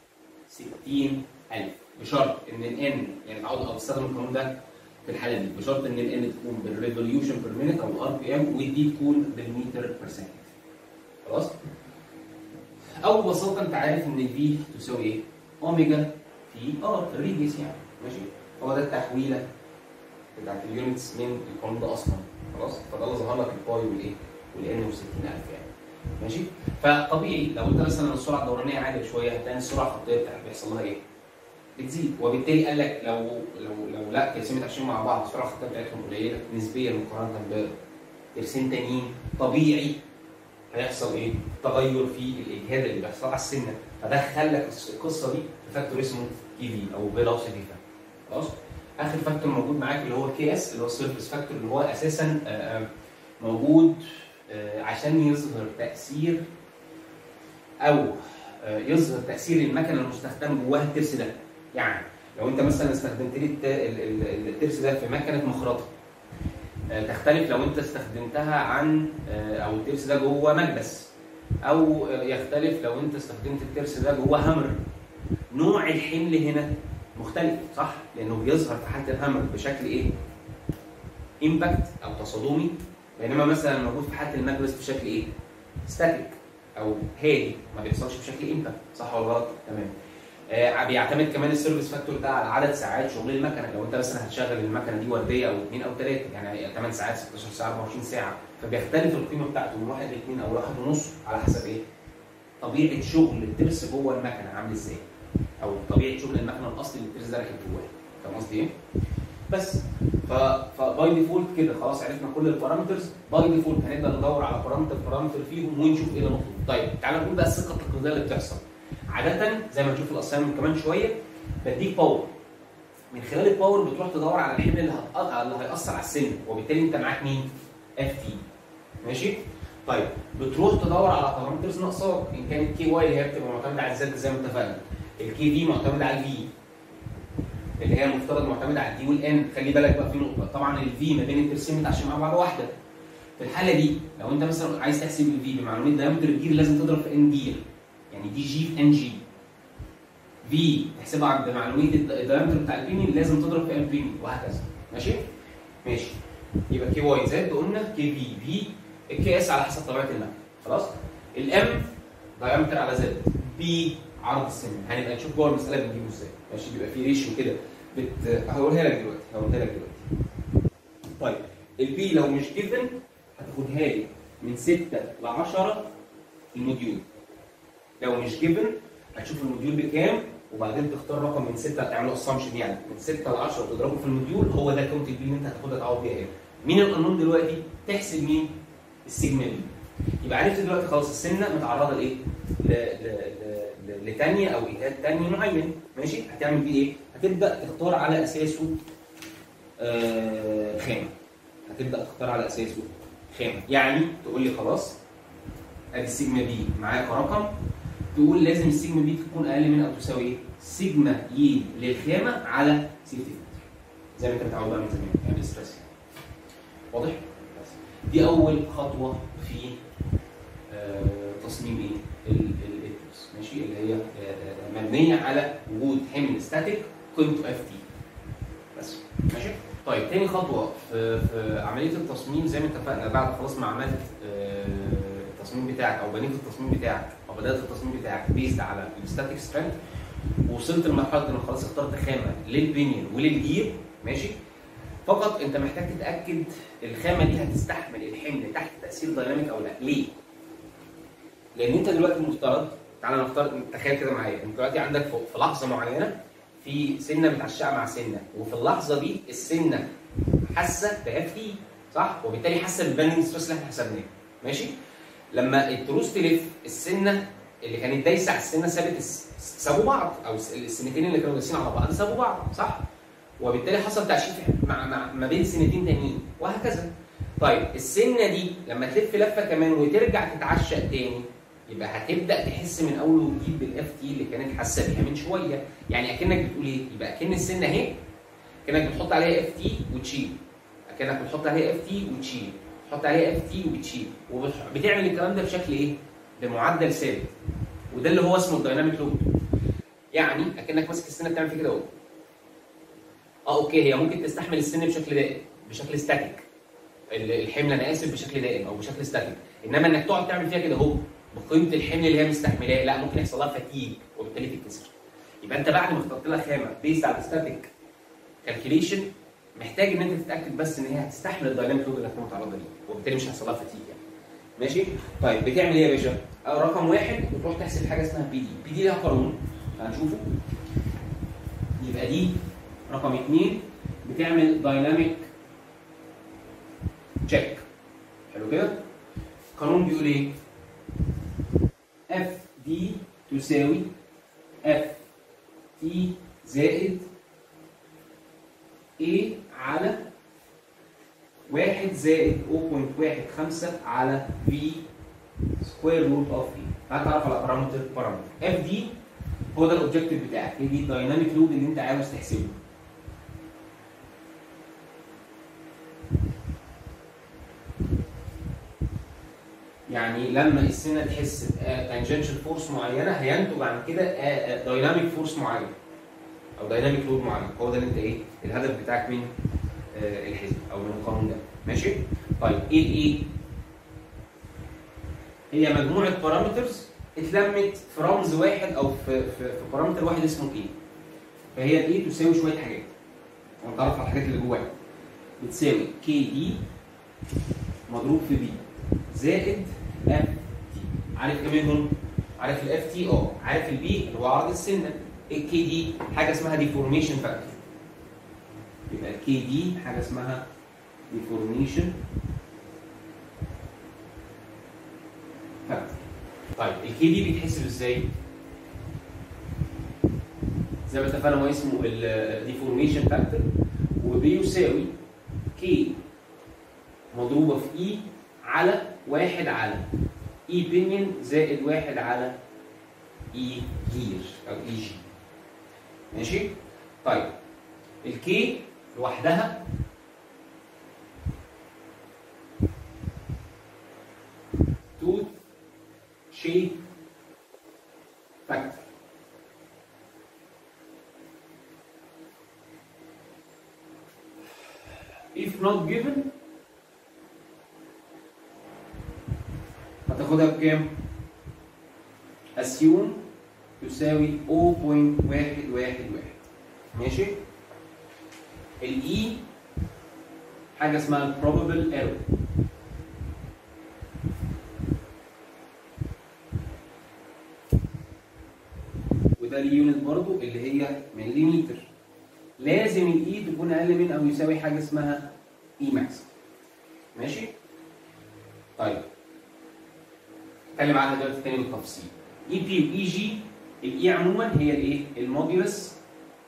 60000 بشرط ان الان يعني تعود او تستخدم القانون ده في الحاله دي بشرط ان الان تكون بالريفوليوشن بير مينيت او ار بي ام والدي تكون بالمتر بير سكند خلاص او ببساطه انت عارف ان الفي تساوي ايه؟ اوميجا في ار الريديوس يعني ماشي هو ده التحويله بتاعت اليونتس من القانون ده اصلا خلاص فده اللي ظهر لك الباي والايه؟ والان و 60000 يعني ماشي فطبيعي لو انت مثلا السرعه الدورانيه عاليه شويه هتلاقي السرعه الخطيه بتاعتك بيحصل لها ايه؟ بتزيد وبالتالي قال لك لو لو لو لا ترسيمات عشان مع بعض السرعه الخطيه بتاعتهم قليله نسبيا مقارنه بترسيم تانيين طبيعي هيحصل ايه؟ تغير في الاجهاد اللي بيحصل على السنه فدخل لك القصه دي في فاكتور اسمه كي في او فيلوسيتي فاكتور خلاص؟ اخر فاكتور موجود معاك اللي هو كي اس اللي هو السيرفيس فاكتور اللي هو اساسا آه، آه، موجود آه، عشان يظهر تاثير او آه، يظهر تاثير المكنه المستخدم جواها الترس ده يعني لو انت مثلا استخدمت لي الت- ال- ال- الترس ده في مكنه مخرطه آه، تختلف لو انت استخدمتها عن آه، او الترس ده جوه مكبس او آه، يختلف لو انت استخدمت الترس ده جوه هامر نوع الحمل هنا مختلف صح لانه بيظهر في حاله الهامر بشكل ايه امباكت او تصادمي بينما مثلا موجود في حاله المكبس بشكل ايه ستاتيك او هادي ما بيحصلش بشكل امباكت صح ولا غلط تمام آه بيعتمد كمان السيرفيس فاكتور ده على عدد ساعات شغل المكنه لو انت مثلا هتشغل المكنه دي ورديه او اثنين او ثلاثه يعني 8 ساعات 16 ساعه 24 ساعه فبيختلف القيمه بتاعته من واحد لاثنين او واحد ونص على حسب ايه؟ طبيعه شغل الترس جوه المكنه عامل ازاي؟ او طبيعه شغل المكنه الاصلي اللي الترس ده راكب جواه فاهم قصدي ايه؟ بس ف فباي ديفولت كده خلاص عرفنا كل البارامترز باي ديفولت هنبدا ندور على بارامتر بارامتر فيهم ونشوف ايه اللي مطلوب طيب تعالى نقول بقى الثقه التقليديه اللي بتحصل عاده زي ما نشوف الاساينمنت كمان شويه بديك باور من خلال الباور بتروح تدور على الحمل اللي هتقطع اللي هيأثر على السن وبالتالي انت معاك مين؟ اف تي ماشي؟ طيب بتروح تدور على بارامترز ناقصاك ان كانت كي واي اللي هي بتبقى معتمده على الزد زي ما اتفقنا الكي في معتمد على الفي اللي هي المفترض معتمده على الدي والان خلي بالك بقى في نقطه طبعا الفي ما بين الترسيم متعشم مع بعض واحده في الحاله دي لو انت مثلا عايز تحسب الفي بمعلومات دايمتر الجير لازم تضرب في ان جير يعني دي جي في ان جي في تحسبها بمعلوميه الدايمتر بتاع البيني لازم تضرب في ان بيني وهكذا ماشي ماشي يبقى كي واي زد قلنا كي في في الكي اس على حسب طبيعه المكنه خلاص الام دايمتر على زد بي عرض السن هنبقى نشوف جوه المساله بنجيبه ازاي ماشي بيبقى في ريشيو كده بت... هقولها لك دلوقتي هقولها لك دلوقتي طيب البي لو مش جيفن هتاخدها لي من 6 ل 10 الموديول لو مش جيفن هتشوف الموديول بكام وبعدين تختار رقم من 6 تعمله اسامبشن يعني من 6 ل 10 وتضربه في الموديول هو ده كونت البي اللي انت هتاخدها تعوض بيها ايه مين القانون دلوقتي تحسب مين السيجما بي يبقى عرفت دلوقتي خلاص السنه متعرضه لايه ل... ل... ل... لتانية او اجهاد تاني معين ماشي هتعمل بيه ايه هتبدا تختار على اساسه آه خامه هتبدا تختار على اساسه خامه يعني تقول لي خلاص ادي السيجما بي معايا كرقم تقول لازم السيجما دي تكون اقل من او تساوي ايه؟ سيجما يي للخامه على سيفتي فاكتور زي ما انت متعود بقى من زمان يعني ستريس واضح؟ بس. دي اول خطوه في آه، تصميم ايه؟ الاتوس ماشي اللي هي آه، آه، مبنيه على وجود حمل ستاتيك قيمته اف تي بس ماشي؟ طيب تاني خطوه في, في عمليه التصميم زي ما اتفقنا بعد خلاص ما عملت آه، التصميم بتاعك او بنيت التصميم بتاعك او بدات التصميم بتاعك بيزد على الستاتيك سترينث وصلت لمرحله ان خلاص اخترت خامه للبنيان وللجير ماشي فقط انت محتاج تتاكد الخامه دي هتستحمل الحمل تحت تاثير دايناميك او لا ليه؟ لان انت دلوقتي المفترض تعالى نفترض تخيل كده معايا انت دلوقتي عندك في في لحظه معينه في سنه متعشقه مع سنه وفي اللحظه دي السنه حاسه باف تي صح؟ وبالتالي حاسه بالباندنج ستريس اللي احنا حسبناه ماشي؟ لما التروس تلف السنه اللي كانت دايسه على السنه سابت الس- سابوا بعض او الس- السنتين اللي كانوا دايسين على بعض سابوا بعض صح؟ وبالتالي حصل تعشيش مع, مع ما بين سنتين تانيين وهكذا. طيب السنه دي لما تلف لفه كمان وترجع تتعشق تاني يبقى هتبدا تحس من اول وجديد بالاف تي اللي كانت حاسه بيها من شويه، يعني اكنك بتقول ايه؟ يبقى اكن السنه اهي كانك بتحط عليها اف تي وتشيل. اكنك بتحط عليها اف تي وتشيل. تحط عليها اف تي وبتشيل وبتعمل الكلام ده بشكل ايه؟ بمعدل ثابت وده اللي هو اسمه الدايناميك لود يعني اكنك ماسك السنه بتعمل فيه كده اهو اه اوكي هي ممكن تستحمل السن بشكل دائم بشكل ستاتيك ال- الحمل انا اسف بشكل دائم او بشكل ستاتيك انما انك تقعد تعمل فيها كده اهو بقيمه الحمل اللي هي مستحملاه لا ممكن يحصل لها فتيج وبالتالي تتكسر يبقى انت بعد ما اخترت لها خامه بيست على الستاتيك كالكوليشن محتاج ان انت تتاكد بس ان هي هتستحمل الدايناميك لود اللي هتكون متعرضه ليه وبالتالي مش هيحصل لها فتيج يعني ماشي طيب بتعمل ايه يا باشا آه، رقم واحد بتروح تحسب حاجه اسمها بي دي بي دي ليها قانون هنشوفه يبقى دي رقم اثنين بتعمل دايناميك تشيك حلو كده قانون بيقول ايه اف دي تساوي اف تي زائد A على واحد زائد 0.15 على V سكوير روت اوف E تعال تعرف على بارامتر بارامتر اف دي هو ده الاوبجيكتيف بتاعك هي دي الدايناميك لود اللي انت عاوز تحسبه يعني لما السنه تحس تانجنشال فورس معينه هينتج عن كده دايناميك فورس معين او دايناميك لود معين هو ده اللي انت ايه الهدف بتاعك من آه، الحزب او من القانون ده ماشي طيب ايه الايه هي مجموعه بارامترز اتلمت في رمز واحد او في في, في بارامتر واحد اسمه ايه فهي الايه تساوي شويه حاجات ونتعرف على الحاجات اللي جواها بتساوي كي دي مضروب في بي زائد اف تي عارف ايه منهم؟ عارف الاف تي اه عارف البي اللي هو عرض السنه الكي دي حاجه اسمها ديفورميشن فاكتور يبقى الكي دي حاجه اسمها ديفورميشن فاكتور طيب الكي دي بيتحسب ازاي؟ زي ما اتفقنا هو اسمه الديفورميشن فاكتور وبيساوي كي مضروبه في اي على واحد على اي بينيون زائد واحد على اي جير او اي جي ماشي طيب الكي لوحدها توت شيب فاكتور if not given هتاخدها بكام؟ assume تساوي 0.111 ماشي؟ الاي حاجه اسمها probable error وده اليونت برضو اللي هي مليمتر لازم الاي تكون اقل من او يساوي حاجه اسمها اي ماكس ماشي؟ طيب اتكلم عنها دلوقتي تاني بالتفصيل اي بي واي جي الاي عموما هي الايه؟ الموديولس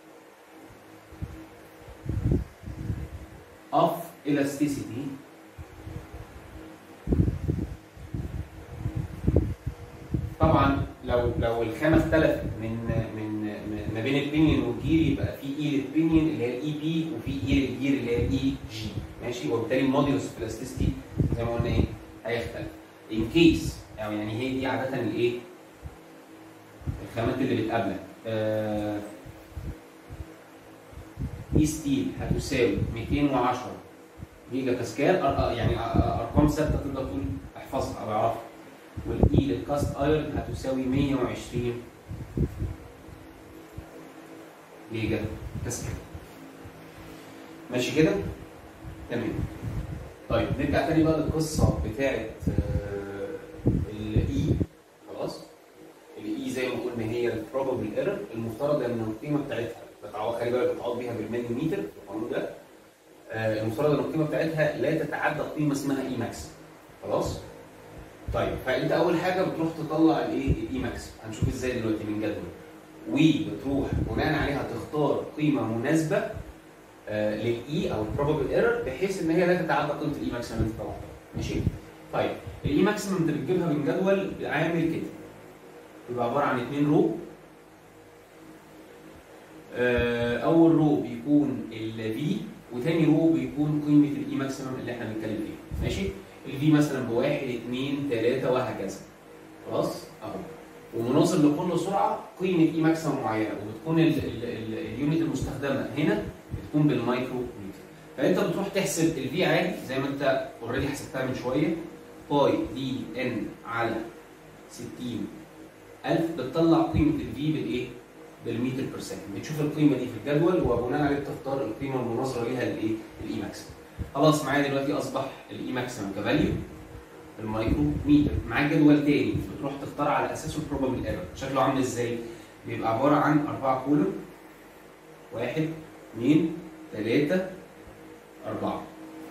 of elasticity طبعا لو لو الخامه اختلفت من من من- ما بين البينيون والجير يبقى في اي للبينيون اللي هي الاي بي وفي اي للجير اللي هي الاي جي ماشي وبالتالي الموديولس اوف الاستيستي زي ما قلنا ايه هيختلف ان كيس او يعني هي دي عاده الايه الخامات اللي بتقابلك آه اي ستيل هتساوي 210 جيجا باسكال أر- يعني أ- أ- ارقام ثابته تقدر تقول احفظها او اعرفها والاي للكاست ايرون هتساوي 120 جيجا باسكال ماشي كده؟ تمام طيب نرجع تاني بقى للقصه بتاعت الاي خلاص الاي زي ما قلنا هي البروبابل ايرور المفترض ان القيمه بتاعتها بتعوض خلي بالك بتعوض بيها بالمليمتر في القانون ده آه، المفترض ان القيمه بتاعتها لا تتعدى قيمه اسمها اي ماكس خلاص طيب فانت اول حاجه بتروح تطلع الايه الاي ماكس هنشوف ازاي دلوقتي من جدول وبتروح بناء عليها تختار قيمه مناسبه آه، للاي او البروبابل ايرور بحيث ان هي لا تتعدى قيمه الاي ماكسيمم اللي انت طلعتها ماشي طيب الاي ماكسيمم انت بتجيبها من جدول عامل كده بيبقى عباره عن اثنين رو آه، اول رو بيكون الفي وتاني رو بيكون قيمه الاي ماكسيمم اللي احنا بنتكلم فيها ماشي الفي مثلا بواحد اثنين ثلاثه وهكذا خلاص اهو ومناظر لكل سرعه قيمه اي ماكسيمم معينه وبتكون ال- ال- ال- اليونت المستخدمه هنا بتكون بالمايكرو متر فانت بتروح تحسب الفي عادي زي ما انت اوريدي حسبتها من شويه باي دي ان على 60000 بتطلع قيمه الفي بالايه؟ بالمتر بير سكند بتشوف القيمه دي في الجدول وبناء عليه بتختار القيمه المناظره ليها للايه؟ الاي ماكسيمم خلاص معايا دلوقتي اصبح الاي ماكسيمم كفاليو بالمايكرو متر معاك جدول تاني بتروح تختار على اساسه البروبابل ايرور شكله عامل ازاي؟ بيبقى عباره عن اربعه كولوم واحد اثنين ثلاثه اربعه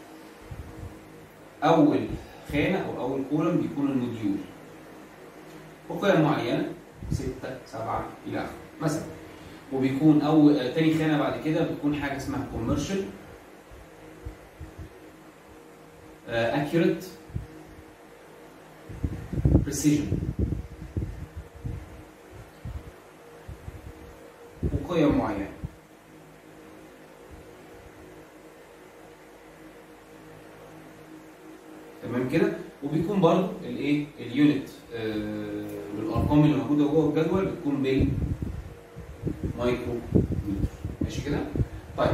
اول خانه او اول كولوم بيكون الموديول وقيم معينه 6 7 الى اخره مثلا وبيكون او آه، تاني خانه بعد كده بتكون حاجه اسمها كوميرشال accurate precision وقيم معينه تمام كده وبيكون برضه الايه اليونت آه، بالارقام اللي موجوده جوه الجدول بتكون بال مايكرو متر ماشي كده طيب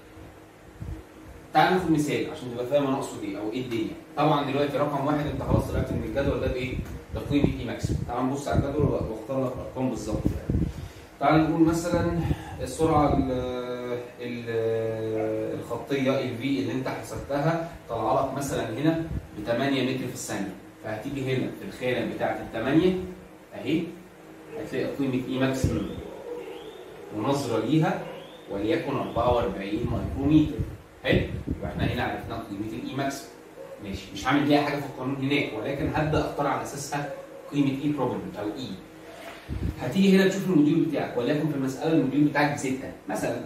تعال ناخد مثال عشان تبقى فاهم انا اقصد ايه او ايه الدنيا طبعا دلوقتي رقم واحد انت خلاص طلعت من الجدول ده بايه بقيمه اي ماكسيموم تعال نبص على الجدول واختار لك ارقام بالظبط يعني تعال نقول مثلا السرعه ال ال الخطيه الفي اللي انت حسبتها طالعه لك مثلا هنا ب 8 متر في الثانيه فهتيجي هنا في الخانه بتاعه ال 8 اهي هتلاقي قيمه اي ماكسيموم مناظره ليها وليكن 44 مايكرومتر حلو يبقى احنا هنا عرفنا قيمه الاي ماكسيموم ماشي مش هعمل بيها حاجه في القانون هناك ولكن هبدا اختار على اساسها قيمه اي بروبلمنت او اي هتيجي هنا تشوف الموديول بتاعك وليكن في المساله الموديول بتاعك بستة مثلا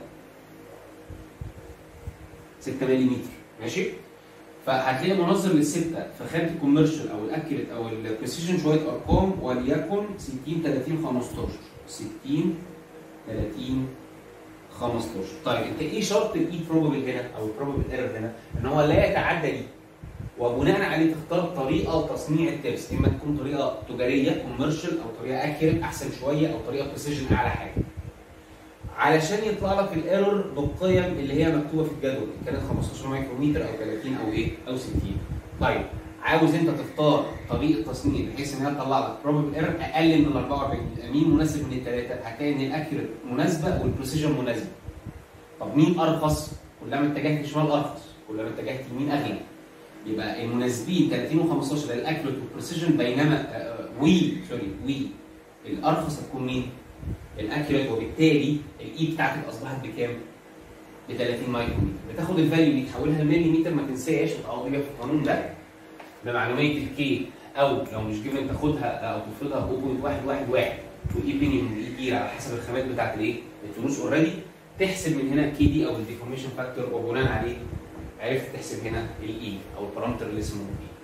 6 ملم ماشي فهتلاقي مناظر للستة في خانة الكوميرشال أو الأكيريت أو البريسيجن شوية أرقام وليكن 60 30 15 60 30 15 طيب أنت إيه شرط الإي بروبابل هنا أو البروبابل ايرور هنا؟ إن هو لا يتعدى دي وبناء عليه تختار طريقة تصنيع التبس إما تكون طريقة تجارية كوميرشال أو طريقة أكيريت أحسن شوية أو طريقة بريسيجن أعلى حاجة علشان يطلع لك الايرور بالقيم اللي هي مكتوبه في الجدول إن كانت 15 مايكرومتر او 30 او ايه او 60 طيب عاوز انت تختار طريقه تصنيع بحيث انها تطلع لك بروبابل ايرور اقل من ال 44 مين مناسب من الثلاثه هتلاقي ان الاكيوريت مناسبه والبريسيجن مناسبه طب مين ارخص كلما اتجهت شمال ارخص كلما اتجهت يمين اغلى يبقى المناسبين 30 و15 للاكيوريت والبريسيجن بينما آه، وي سوري وي الارخص هتكون مين؟ الاكيوريت وبالتالي الاي بتاعتك اصبحت بكام؟ ب 30 مايكرومتر بتاخد الفاليو دي تحولها لمليمتر ما تنساش وتعوض بيها في القانون ده بمعلوميه الكي او لو مش جيفن تاخدها او تفرضها ب 0.111 والاي بينيوم والاي كي على حسب الخامات بتاعت الايه؟ الفلوس اوريدي تحسب من هنا كي دي او الديفورميشن فاكتور وبناء عليه عرفت تحسب هنا الاي او البارامتر اللي اسمه اي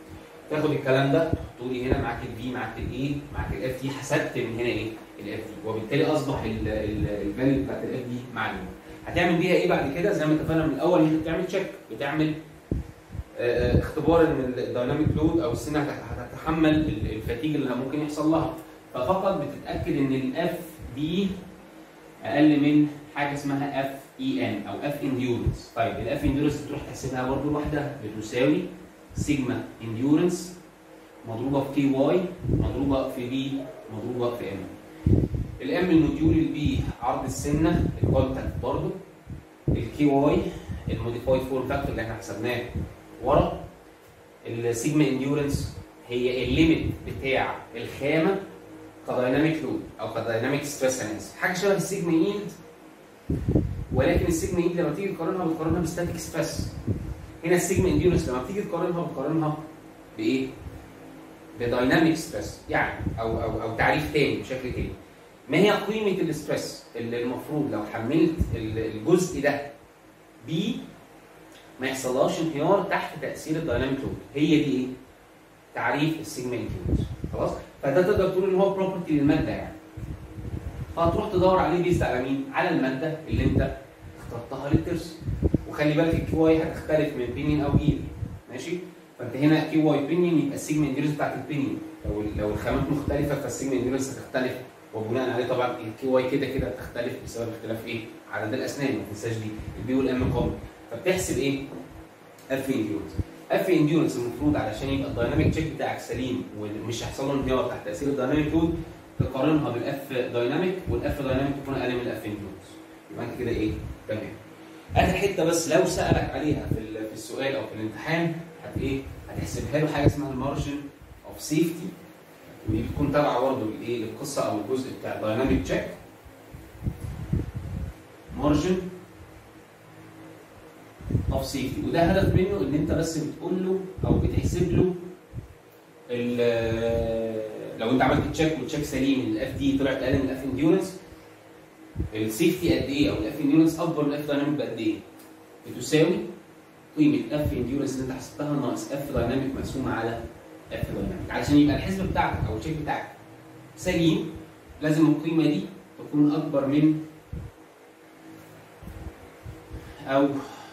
تاخد الكلام ده تحطه لي هنا معاك الفي معاك الاي معاك الاف دي حسبت من هنا ايه الاف دي وبالتالي اصبح الفاليو بتاعت الاف دي معلومه هتعمل بيها ايه بعد كده زي ما اتفقنا من الاول انت بتعمل تشيك بتعمل آه، اختبار ان الدايناميك لود او السنه هت- هتتحمل ال- الفتيج اللي ممكن يحصل لها ففقط بتتاكد ان الاف دي اقل من حاجه اسمها اف اي ان او اف انديورنس طيب الاف انديورنس تروح تحسبها برضه لوحدها بتساوي سيجما انديورنس مضروبه في كي واي مضروبه في بي مضروبه في ام الام الموديول البي عرض السنه الكونتاكت برضه الكي واي الموديفايد فورم فاكتور اللي احنا حسبناه ورا السيجما انديورنس هي الليميت بتاع الخامه كدايناميك لود او كدايناميك ستريس اناليسيس حاجه شبه السيجما ايلد ولكن السيجما ايلد لما تيجي تقارنها بتقارنها بستاتيك ستريس هنا السيجما انديورنس لما بتيجي تقارنها بتقارنها بايه؟ بدايناميك ستريس يعني او او او تعريف تاني بشكل تاني ما هي قيمه الاستريس اللي المفروض لو حملت ال- الجزء ده بي ما يحصلهاش انهيار تحت تاثير الدايناميك لود هي دي ايه؟ تعريف السيجما انديورنس خلاص فده تقدر تقول ان هو بروبرتي للماده يعني فهتروح تدور عليه بيزد على مين؟ على الماده اللي انت اخترتها للترس وخلي بالك الكيو واي هتختلف من بينين او ايد ماشي؟ فانت هنا كيو واي بينين يبقى السيجما انديورنس بتاعت البينين لو لو الخامات مختلفه فالسيجما انديورنس هتختلف وبناء عليه طبعا الكيو واي كده كده هتختلف بسبب اختلاف ايه؟ عدد الاسنان ما تنساش دي البي والام كومن فبتحسب ايه؟ اف انديورنس اف انديورنس المفروض علشان يبقى الدايناميك تشيك بتاعك سليم ومش هيحصل له انهيار تحت تاثير الدايناميك لود تقارنها بالاف دايناميك والاف دايناميك تكون اقل من الاف انديورنس يبقى انت كده ايه؟ تمام اخر حته بس لو سالك عليها في ال- في السؤال او في الامتحان هت ايه؟ هتحسبها له حاجه اسمها المارجن اوف سيفتي ودي بتكون تابعه برضه لايه؟ للقصه او الجزء بتاع الدايناميك تشيك مارجن اوف سيفتي وده هدف منه ان انت بس بتقول له او بتحسب له ال- لو انت عملت تشيك والتشيك سليم الاف دي طلعت اقل من الاف انديورنس السيفتي قد ايه او الاف انديورنس اكبر من الاف دايناميك بقد ايه؟ بتساوي قيمه اف انديورنس اللي انت حسبتها ناقص اف دايناميك مقسومه على اف دايناميك علشان يبقى الحسبه بتاعتك او التشيك بتاعك سليم لازم القيمه دي تكون اكبر من او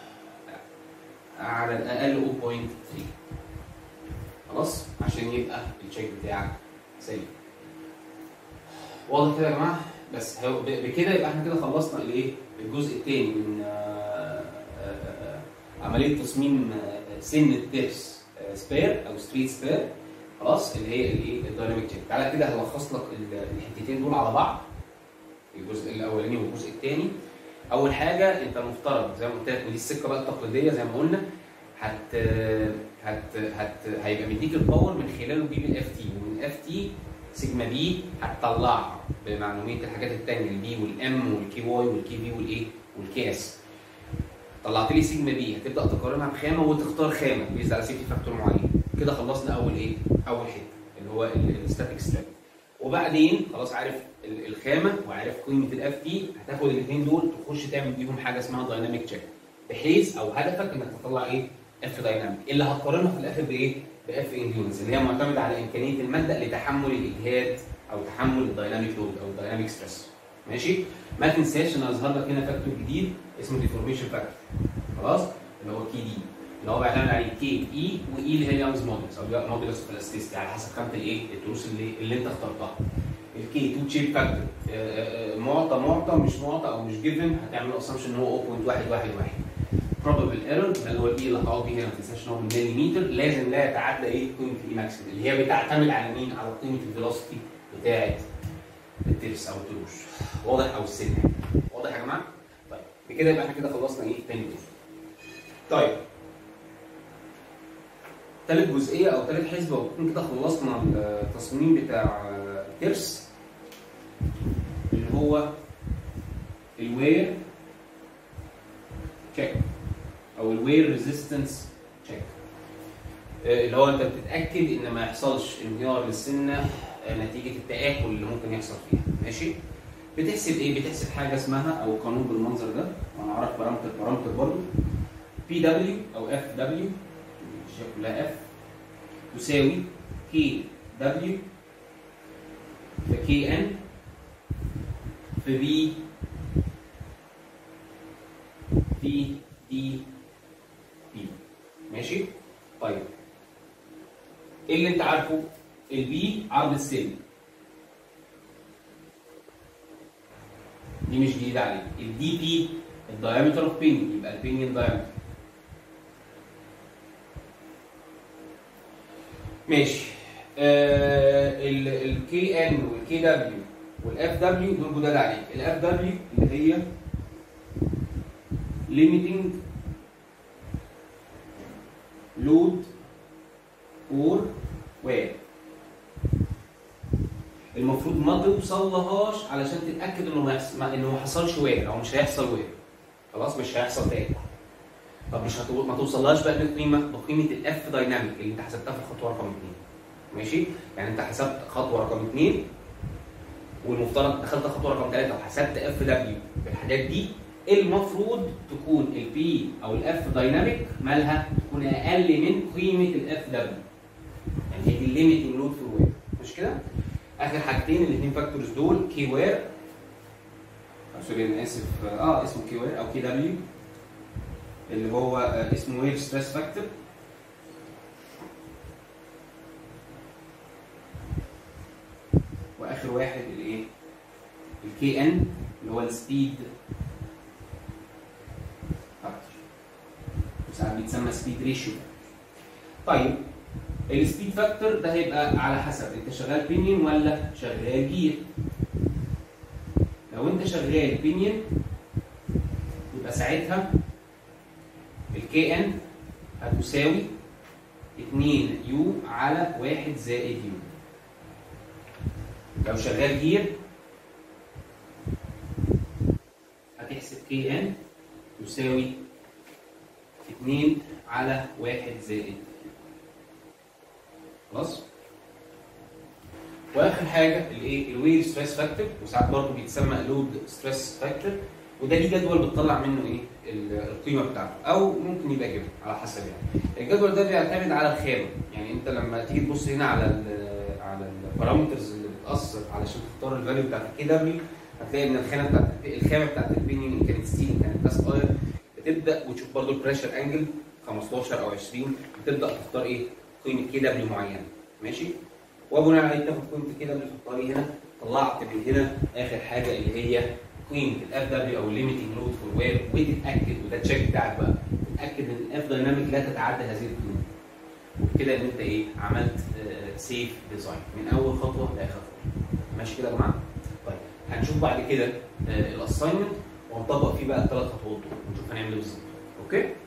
على الاقل 0.3 خلاص عشان يبقى التشيك بتاعك سليم واضح كده يا جماعه بس هو ب- بكده يبقى احنا كده خلصنا الايه الجزء الثاني من آه، آه، آه، عمليه تصميم آه، سن الترس آه، سبير او ستريت سبير خلاص اللي هي الايه الدايناميك تشيك تعالى كده هلخص لك ال- الحتتين دول على بعض الجزء الاولاني والجزء الثاني اول حاجه انت المفترض زي ما قلت لك ودي السكه بقى التقليديه زي ما قلنا هت هت هت هيبقى مديك الباور من خلاله بي بالاف تي ومن الاف تي سيجما بي هتطلعها بمعلوميه الحاجات الثانيه البي والام والكي واي والكي في والايه والكي اس طلعت لي سيجما بي هتبدا تقارنها بخامه وتختار خامه بيز على سيفتي فاكتور معين كده خلصنا اول ايه اول حته اللي هو الستاتيك سترينث وبعدين خلاص عارف ال- الخامه وعارف قيمه الاف تي هتاخد الاثنين دول تخش تعمل بيهم حاجه اسمها دايناميك تشيك بحيث او هدفك انك تطلع ايه اف دايناميك اللي هتقارنها في الاخر بايه باف انديورنس اللي هي معتمده على امكانيه الماده لتحمل الاجهاد او تحمل الدايناميك لود او الدايناميك ستريس ماشي ما تنساش ان اظهر لك هنا فاكتور جديد اسمه ديفورميشن فاكتور خلاص اللي هو كي دي اللي هو بيعتمد على كي اي واي اللي هي يانجز مودلز او مودلز اوف الاستيستي على حسب خامه الايه الدروس اللي اللي انت اخترتها الكي 2 تشيب فاكتور معطى معطى مش معطى او مش جيفن هتعمل اسامبشن ان هو 0.111 probable error ده اللي هو الاي اللي هتقعد بيه هنا ما تنساش ان هو بالمليمتر لازم لا يتعدى ايه قيمه الاي ماكسيمم اللي هي بتعتمد على مين؟ على قيمه الفيلوسيتي بتاعه الترس او التروش واضح او السن يعني. واضح يا جماعه؟ طيب بكده يبقى احنا كده خلصنا ايه تاني جزء طيب تالت جزئيه او تالت حسبه وبنكون كده خلصنا التصميم بتاع الترس اللي هو الوير تشيك او الوير ريزيستنس تشيك اللي هو انت بتتاكد ان ما يحصلش انهيار للسنه آه، نتيجه التاكل اللي ممكن يحصل فيها ماشي بتحسب ايه بتحسب حاجه اسمها او قانون بالمنظر ده وانا اعرف بارامتر بارامتر برضه بي دبليو او اف دبليو كلها اف تساوي كي دبليو في كي ان في بي في دي بي ماشي طيب ايه اللي انت عارفه البي عرض السلم دي مش جديده عليك الدي بي الدايمتر اوف بينيون يبقى البينيون دايمتر ماشي آه الكي ان والكي دبليو والاف دبليو دول جداد عليك الاف دبليو اللي هي limiting load or wear المفروض ما توصلهاش علشان تتاكد انه ما يحصل انه ما حصلش وير او مش هيحصل وير خلاص مش هيحصل تاني طب مش هتو... ما توصلهاش بقى بقيمه بقيمه الاف دايناميك اللي انت حسبتها في الخطوه رقم 2 ماشي يعني انت حسبت خطوه رقم 2 والمفترض دخلت خطوه رقم 3 وحسبت اف دبليو بالحاجات دي المفروض تكون البي او الاف دايناميك مالها تكون اقل من قيمه الاف دبليو يعني هي دي الليميتنج لود في الوير مش كده؟ اخر حاجتين الاثنين فاكتورز دول كي وير سوري انا اسف اه اسمه كي وير او كي دبليو اللي هو آه اسمه وير ستريس فاكتور واخر واحد الايه؟ الكي ان اللي هو السبيد فاكتور ساعات بيتسمى سبيد ريشيو طيب السبيد فاكتور ده هيبقى على حسب انت شغال بينيون ولا شغال جير لو انت شغال بينيون يبقى ساعتها الكي ان هتساوي 2 يو على 1 زائد يو لو شغال جير هتحسب كي ان تساوي 2 على 1 زائد خلاص واخر حاجه الايه الوير ستريس فاكتور وساعات برضه بيتسمى لود ستريس فاكتور وده ليه جدول بتطلع منه ايه القيمه بتاعته او ممكن يبقى جبن على حسب يعني الجدول ده بيعتمد على الخامه يعني انت لما تيجي تبص هنا على ال على البارامترز اللي بتاثر علشان تختار الفاليو بتاعت الكي دبليو هتلاقي ان الخامه بتاعت الخامه بتاعت البينيون ان كانت ستيل ان كانت كاست اير بتبدا وتشوف برضه البريشر انجل 15 او 20 بتبدا تختار ايه قيمه كي دبليو معينه ماشي وبناء عليه تاخد قيمه كي دبليو تحطها لي هنا طلعت من هنا اخر حاجه اللي هي قيمه الاف دبليو او الليميتنج لود فور وير وتتاكد وده التشيك بتاعك بقى تتاكد ان الاف دايناميك لا تتعدى هذه القيمه وبكده ان انت ايه عملت سيف ديزاين من اول خطوه لاخر خطوه ماشي كده يا جماعه طيب هنشوف بعد كده الاساينمنت وهنطبق فيه بقى الثلاث خطوات دول ونشوف هنعمل ايه بالظبط اوكي